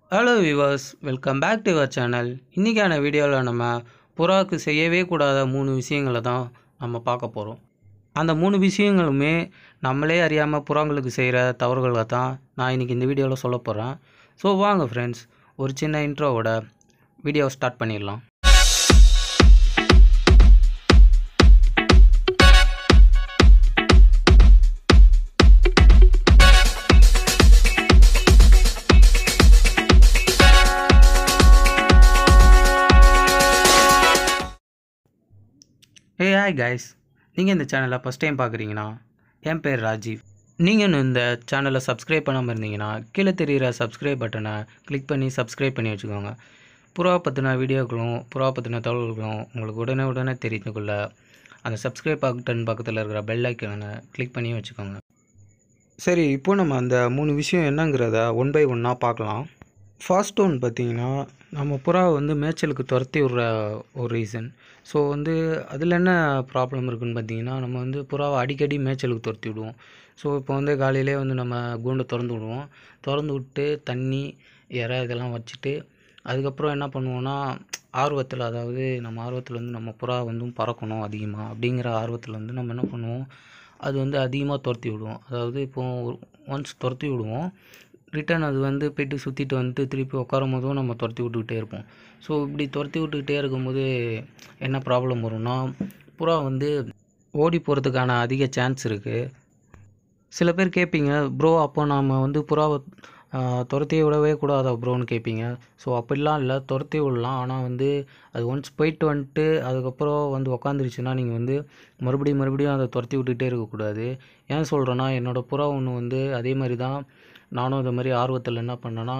hello viewers welcome back to your channel இன்றைக்கான வீடியோவில் நம்ம புறாவுக்கு செய்யவே கூடாத மூணு விஷயங்களை தான் நம்ம பார்க்க போகிறோம் அந்த மூணு விஷயங்களுமே நம்மளே அறியாமல் புறாங்களுக்கு செய்கிற தவறுகளை தான் நான் இன்றைக்கி இந்த வீடியோவில் சொல்ல போகிறேன் ஸோ வாங்க ஃப்ரெண்ட்ஸ் ஒரு சின்ன இன்ட்ரோவோட வீடியோவை ஸ்டார்ட் பண்ணிடலாம் ஏ ஹாய் கைஸ் நீங்கள் இந்த சேனலை ஃபஸ்ட் டைம் பார்க்குறீங்கன்னா என் பேர் ராஜீவ் நீங்கள் இன்னும் இந்த சேனலை சப்ஸ்கிரைப் பண்ணாமல் இருந்தீங்கன்னா கீழே தெரிகிற சப்ஸ்கிரைப் பட்டனை கிளிக் பண்ணி சப்ஸ்கிரைப் பண்ணி வச்சுக்கோங்க புறா பற்றின வீடியோக்களும் புறா பற்றின தகவல்களும் உங்களுக்கு உடனே உடனே தெரிந்து கொள்ள அந்த சப்ஸ்கிரைப் பட்டன் பக்கத்தில் இருக்கிற பெல் ஐக்கனை கிளிக் பண்ணி வச்சுக்கோங்க சரி இப்போ நம்ம அந்த மூணு விஷயம் என்னங்கிறத ஒன் பை ஒன்னாக பார்க்கலாம் ஃபர்ஸ்ட் ஒன் பார்த்தீங்கன்னா நம்ம புறாவை வந்து மேய்ச்சலுக்கு துரத்தி விட்ற ஒரு ரீசன் ஸோ வந்து அதில் என்ன ப்ராப்ளம் இருக்குன்னு பார்த்தீங்கன்னா நம்ம வந்து புறாவை அடிக்கடி மேய்ச்சலுக்கு துரத்தி விடுவோம் ஸோ இப்போ வந்து காலையிலே வந்து நம்ம கூண்டை திறந்து விடுவோம் திறந்து விட்டு தண்ணி இறை இதெல்லாம் வச்சுட்டு அதுக்கப்புறம் என்ன பண்ணுவோன்னா ஆர்வத்தில் அதாவது நம்ம ஆர்வத்தில் வந்து நம்ம புறா வந்து பறக்கணும் அதிகமாக அப்படிங்கிற ஆர்வத்தில் வந்து நம்ம என்ன பண்ணுவோம் அது வந்து அதிகமாக துரத்தி விடுவோம் அதாவது இப்போ ஒன்ஸ் துரத்தி விடுவோம் ரிட்டர்ன் அது வந்து போயிட்டு சுற்றிட்டு வந்துட்டு திருப்பி உட்காரும் போதும் நம்ம துரத்தி விட்டுக்கிட்டே இருப்போம் ஸோ இப்படி துரத்தி விட்டுக்கிட்டே இருக்கும்போது என்ன ப்ராப்ளம் வரும்னா புறா வந்து ஓடி போகிறதுக்கான அதிக சான்ஸ் இருக்குது சில பேர் கேட்பீங்க ப்ரோ அப்போ நாம் வந்து புறாவை துரத்தி விடவே கூடாதா ப்ரோன்னு கேட்பீங்க ஸோ அப்படிலாம் இல்லை துரத்தி விடலாம் ஆனால் வந்து அது ஒன்ஸ் போயிட்டு வந்துட்டு அதுக்கப்புறம் வந்து உக்காந்துருச்சுன்னா நீங்கள் வந்து மறுபடியும் மறுபடியும் அதை துரத்தி விட்டுகிட்டே இருக்கக்கூடாது ஏன் சொல்கிறேன்னா என்னோடய புறா ஒன்று வந்து அதே மாதிரி தான் நானும் இந்த மாதிரி ஆர்வத்தில் என்ன பண்ணேன்னா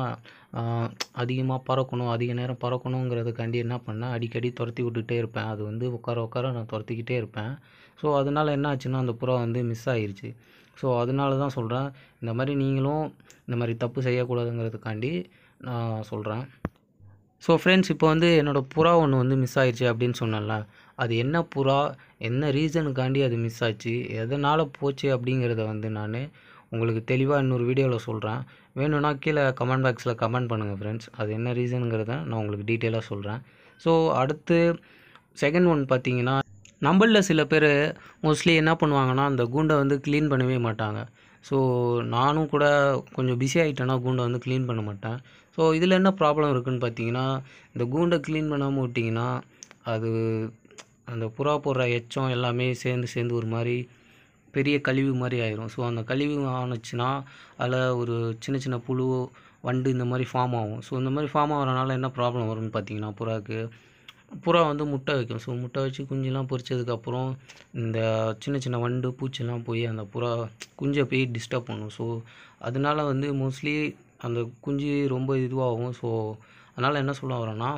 அதிகமாக பறக்கணும் அதிக நேரம் பறக்கணுங்கிறதுக்காண்டி என்ன பண்ணேன் அடிக்கடி துரத்தி விட்டுக்கிட்டே இருப்பேன் அது வந்து உட்கார உட்கார நான் துரத்திக்கிட்டே இருப்பேன் ஸோ அதனால் என்ன ஆச்சுன்னா அந்த புறா வந்து மிஸ் ஆகிருச்சு ஸோ அதனால தான் சொல்கிறேன் இந்த மாதிரி நீங்களும் இந்த மாதிரி தப்பு செய்யக்கூடாதுங்கிறதுக்காண்டி நான் சொல்கிறேன் ஸோ ஃப்ரெண்ட்ஸ் இப்போ வந்து என்னோடய புறா ஒன்று வந்து மிஸ் ஆயிடுச்சு அப்படின்னு சொன்னேன்ல அது என்ன புறா என்ன ரீசனுக்காண்டி அது மிஸ் ஆச்சு எதனால் போச்சு அப்படிங்கிறத வந்து நான் உங்களுக்கு தெளிவாக இன்னொரு வீடியோவில் சொல்கிறேன் வேணும்னா கீழே கமெண்ட் பாக்ஸில் கமெண்ட் பண்ணுங்கள் ஃப்ரெண்ட்ஸ் அது என்ன ரீசனுங்கிறத நான் உங்களுக்கு டீட்டெயிலாக சொல்கிறேன் ஸோ அடுத்து செகண்ட் ஒன் பார்த்தீங்கன்னா நம்மளில் சில பேர் மோஸ்ட்லி என்ன பண்ணுவாங்கன்னா அந்த கூண்டை வந்து க்ளீன் பண்ணவே மாட்டாங்க ஸோ நானும் கூட கொஞ்சம் பிஸி ஆகிட்டேன்னா கூண்டை வந்து க்ளீன் பண்ண மாட்டேன் ஸோ இதில் என்ன ப்ராப்ளம் இருக்குதுன்னு பார்த்தீங்கன்னா இந்த கூண்டை க்ளீன் பண்ணாமல் விட்டிங்கன்னா அது அந்த புறா போடுற எச்சம் எல்லாமே சேர்ந்து சேர்ந்து ஒரு மாதிரி பெரிய கழிவு மாதிரி ஆயிரும் ஸோ அந்த கழிவு ஆணுச்சுன்னா அதில் ஒரு சின்ன சின்ன புழு வண்டு இந்த மாதிரி ஃபார்ம் ஆகும் ஸோ இந்த மாதிரி ஃபார்ம் ஆகிறனால என்ன ப்ராப்ளம் வரும்னு பார்த்தீங்கன்னா புறாவுக்கு புறா வந்து முட்டை வைக்கும் ஸோ முட்டை வச்சு குஞ்செல்லாம் பொரிச்சதுக்கப்புறம் இந்த சின்ன சின்ன வண்டு பூச்செல்லாம் போய் அந்த புறா குஞ்சை போய் டிஸ்டர்ப் பண்ணும் ஸோ அதனால வந்து மோஸ்ட்லி அந்த குஞ்சு ரொம்ப இதுவாகும் ஸோ அதனால் என்ன சொல்ல வரோன்னா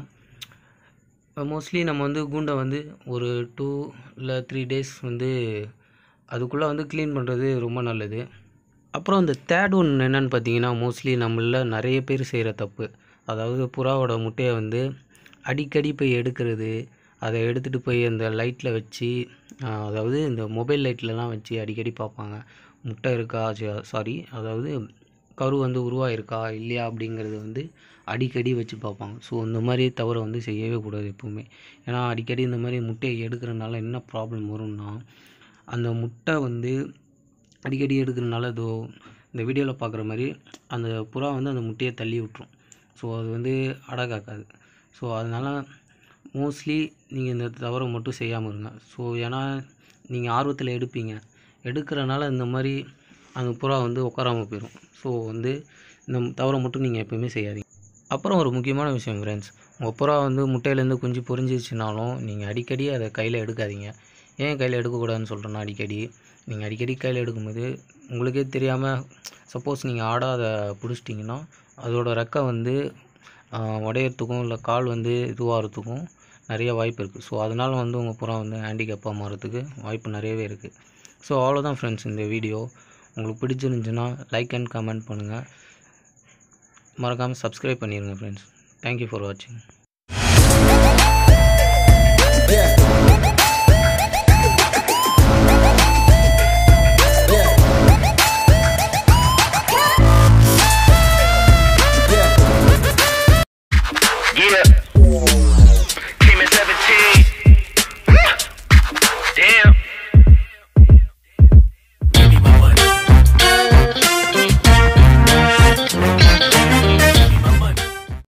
மோஸ்ட்லி நம்ம வந்து கூண்டை வந்து ஒரு டூ இல்லை த்ரீ டேஸ் வந்து அதுக்குள்ளே வந்து க்ளீன் பண்ணுறது ரொம்ப நல்லது அப்புறம் இந்த தேர்ட் ஒன் என்னென்னு பார்த்தீங்கன்னா மோஸ்ட்லி நம்மளில் நிறைய பேர் செய்கிற தப்பு அதாவது புறாவோட முட்டையை வந்து அடிக்கடி போய் எடுக்கிறது அதை எடுத்துகிட்டு போய் அந்த லைட்டில் வச்சு அதாவது இந்த மொபைல் லைட்லலாம் வச்சு அடிக்கடி பார்ப்பாங்க முட்டை இருக்கா சாரி அதாவது கரு வந்து உருவாயிருக்கா இல்லையா அப்படிங்கிறது வந்து அடிக்கடி வச்சு பார்ப்பாங்க ஸோ இந்த மாதிரி தவறை வந்து செய்யவே கூடாது எப்போவுமே ஏன்னா அடிக்கடி இந்த மாதிரி முட்டையை எடுக்கிறனால என்ன ப்ராப்ளம் வரும்னா அந்த முட்டை வந்து அடிக்கடி எடுக்கிறனால இதோ இந்த வீடியோவில் பார்க்குற மாதிரி அந்த புறா வந்து அந்த முட்டையை தள்ளி விட்டுரும் ஸோ அது வந்து அடை காக்காது ஸோ அதனால் மோஸ்ட்லி நீங்கள் இந்த தவறை மட்டும் செய்யாமல் இருங்க ஸோ ஏன்னா நீங்கள் ஆர்வத்தில் எடுப்பீங்க எடுக்கிறனால இந்த மாதிரி அந்த புறா வந்து உட்காராமல் போயிடும் ஸோ வந்து இந்த தவறை மட்டும் நீங்கள் எப்போயுமே செய்யாதீங்க அப்புறம் ஒரு முக்கியமான விஷயம் ஃப்ரெண்ட்ஸ் உங்கள் புறா வந்து முட்டையிலேருந்து குஞ்சு பொறிஞ்சிச்சுனாலும் நீங்கள் அடிக்கடி அதை கையில் எடுக்காதீங்க ஏன் கையில் எடுக்கக்கூடாதுன்னு சொல்கிறேன்னா அடிக்கடி நீங்கள் அடிக்கடி கையில் எடுக்கும்போது உங்களுக்கே தெரியாமல் சப்போஸ் நீங்கள் ஆடாத பிடிச்சிட்டிங்கன்னா அதோட ரெக்கை வந்து உடையறதுக்கும் இல்லை கால் வந்து இதுவாகிறதுக்கும் நிறைய வாய்ப்பு இருக்குது ஸோ அதனால் வந்து உங்கள் புறா வந்து ஹேண்டிகேப்பாக மாறதுக்கு வாய்ப்பு நிறையவே இருக்குது ஸோ அவ்வளோதான் ஃப்ரெண்ட்ஸ் இந்த வீடியோ உங்களுக்கு பிடிச்சிருந்துச்சுன்னா லைக் அண்ட் கமெண்ட் பண்ணுங்கள் மறக்காமல் சப்ஸ்கிரைப் பண்ணிடுங்க ஃப்ரெண்ட்ஸ் தேங்க்யூ ஃபார் வாட்சிங்